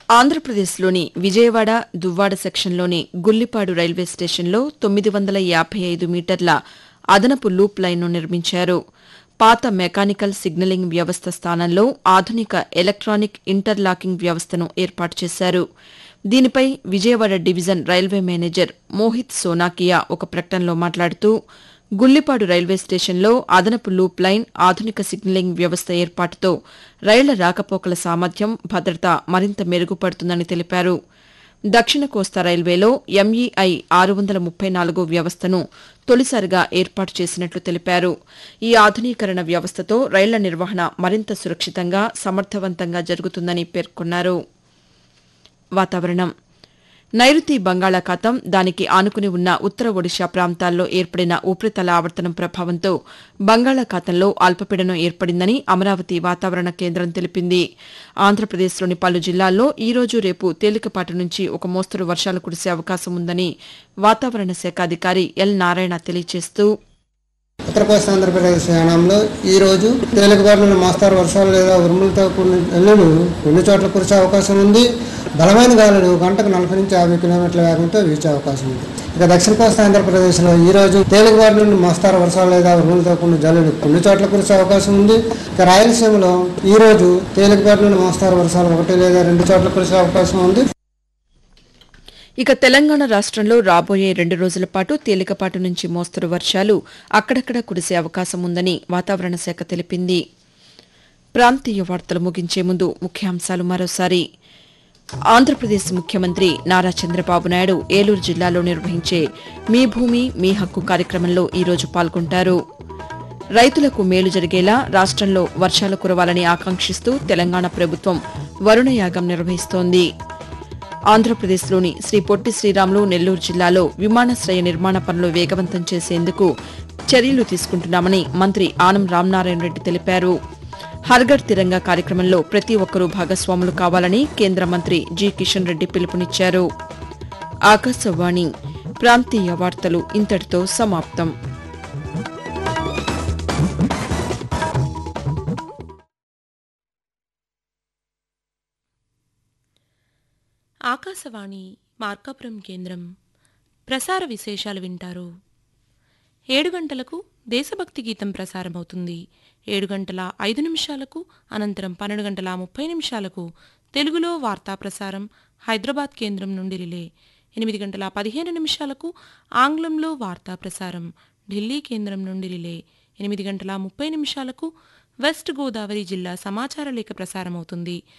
ఆంధ్రప్రదేశ్లోని విజయవాడ దువ్వాడ సెక్షన్లోని గుల్లిపాడు రైల్వే స్టేషన్లో తొమ్మిది వందల యాభై ఐదు మీటర్ల అదనపు లూప్ లైన్ను నిర్మించారు పాత మెకానికల్ సిగ్నలింగ్ వ్యవస్థ స్థానంలో ఆధునిక ఎలక్ట్రానిక్ ఇంటర్లాకింగ్ వ్యవస్థను ఏర్పాటు చేశారు దీనిపై Vijayawada division railway manager Mohit Sonakia ఒక ప్రకటనలో మాట్లాడుతూ గుల్లిపాడు రైల్వే స్టేషన్లో అదనపు లూప్ లైన్ ఆధునిక సిగ్నలింగ్ వ్యవస్థ ఏర్పాటుతో రైళ్ల రాకపోకల సామర్థ్యం భద్రత మరింత మెరుగుపడుతుందని తెలిపారు దక్షిణ కోస్తా రైల్వేలో ఎంఈఐ ఆరు వందల ముప్పై నాలుగో వ్యవస్థను తొలిసారిగా ఏర్పాటు చేసినట్లు తెలిపారు ఈ ఆధునీకరణ వ్యవస్థతో రైళ్ల నిర్వహణ మరింత సురక్షితంగా సమర్థవంతంగా జరుగుతుందని పేర్కొన్నారు వాతావరణం నైరుతి బంగాళాఖాతం దానికి ఆనుకుని ఉన్న ఉత్తర ఒడిషా ప్రాంతాల్లో ఏర్పడిన ఉపరితల ఆవర్తనం ప్రభావంతో బంగాళాఖాతంలో అల్పపీడనం ఏర్పడిందని అమరావతి వాతావరణ కేంద్రం తెలిపింది ఆంధ్రప్రదేశ్లోని పలు జిల్లాల్లో ఈ రోజు రేపు తేలికపాటి నుంచి ఒక మోస్తరు వర్షాలు కురిసే అవకాశం ఉందని వాతావరణ శాఖ అధికారి ఎల్ నారాయణ తెలియజేస్తూ ఉత్తర కోస్తా ఆంధ్రప్రదేశ్ యానంలో ఈ రోజు తేలికపాటి నుండి మోస్తారు వర్షాలు లేదా ఉరుములతో కూడిన జల్లులు కొన్ని చోట్ల కురిసే అవకాశం ఉంది బలమైన గాలులు గంటకు నలభై నుంచి యాభై కిలోమీటర్ల వేగంతో వీచే అవకాశం ఉంది ఇక దక్షిణ కోస్తా ఆంధ్రప్రదేశ్లో ఈ రోజు తేలికపాటి నుండి మోస్తారు వర్షాలు లేదా ఉరుములతో కూడిన జల్లులు కొన్ని చోట్ల కురిసే అవకాశం ఉంది ఇక రాయలసీమలో ఈ రోజు తేలికపాటి నుండి మోస్తారు వర్షాలు ఒకటి లేదా రెండు చోట్ల కురిసే అవకాశం ఉంది ఇక తెలంగాణ రాష్ట్రంలో రాబోయే రెండు రోజుల పాటు తేలికపాటి నుంచి మోస్తరు వర్షాలు అక్కడక్కడ కురిసే అవకాశం ఉందని వాతావరణ శాఖ తెలిపింది ప్రాంతీయ వార్తలు ముగించే ముందు ముఖ్యాంశాలు మరోసారి ఆంధ్రప్రదేశ్ ముఖ్యమంత్రి నారా చంద్రబాబు నాయుడు ఏలూరు జిల్లాలో నిర్వహించే మీ భూమి మీ హక్కు కార్యక్రమంలో ఈరోజు పాల్గొంటారు రైతులకు మేలు జరిగేలా రాష్ట్రంలో వర్షాలు కురవాలని ఆకాంక్షిస్తూ తెలంగాణ ప్రభుత్వం వరుణయాగం నిర్వహిస్తోంది ఆంధ్రప్రదేశ్లోని శ్రీ పొట్టి శ్రీరాములు నెల్లూరు జిల్లాలో విమానాశ్రయ నిర్మాణ పనులు వేగవంతం చేసేందుకు చర్యలు తీసుకుంటున్నామని మంత్రి ఆనం రామనారాయణ రెడ్డి తెలిపారు హర్ఘర్ తిరంగా కార్యక్రమంలో ప్రతి ఒక్కరూ భాగస్వాములు కావాలని కేంద్ర మంత్రి జి కిషన్ రెడ్డి పిలుపునిచ్చారు ఆకాశవాణి ప్రాంతీయ వార్తలు ఇంతటితో సమాప్తం ఆకాశవాణి మార్కాపురం కేంద్రం ప్రసార విశేషాలు వింటారు ఏడు గంటలకు దేశభక్తి గీతం ప్రసారమవుతుంది ఏడు గంటల ఐదు నిమిషాలకు అనంతరం పన్నెండు గంటల ముప్పై నిమిషాలకు తెలుగులో వార్తా ప్రసారం హైదరాబాద్ కేంద్రం నుండి రిలే ఎనిమిది గంటల పదిహేను నిమిషాలకు ఆంగ్లంలో వార్తా ప్రసారం ఢిల్లీ కేంద్రం నుండి రిలే ఎనిమిది గంటల ముప్పై నిమిషాలకు వెస్ట్ గోదావరి జిల్లా సమాచార లేఖ ప్రసారమవుతుంది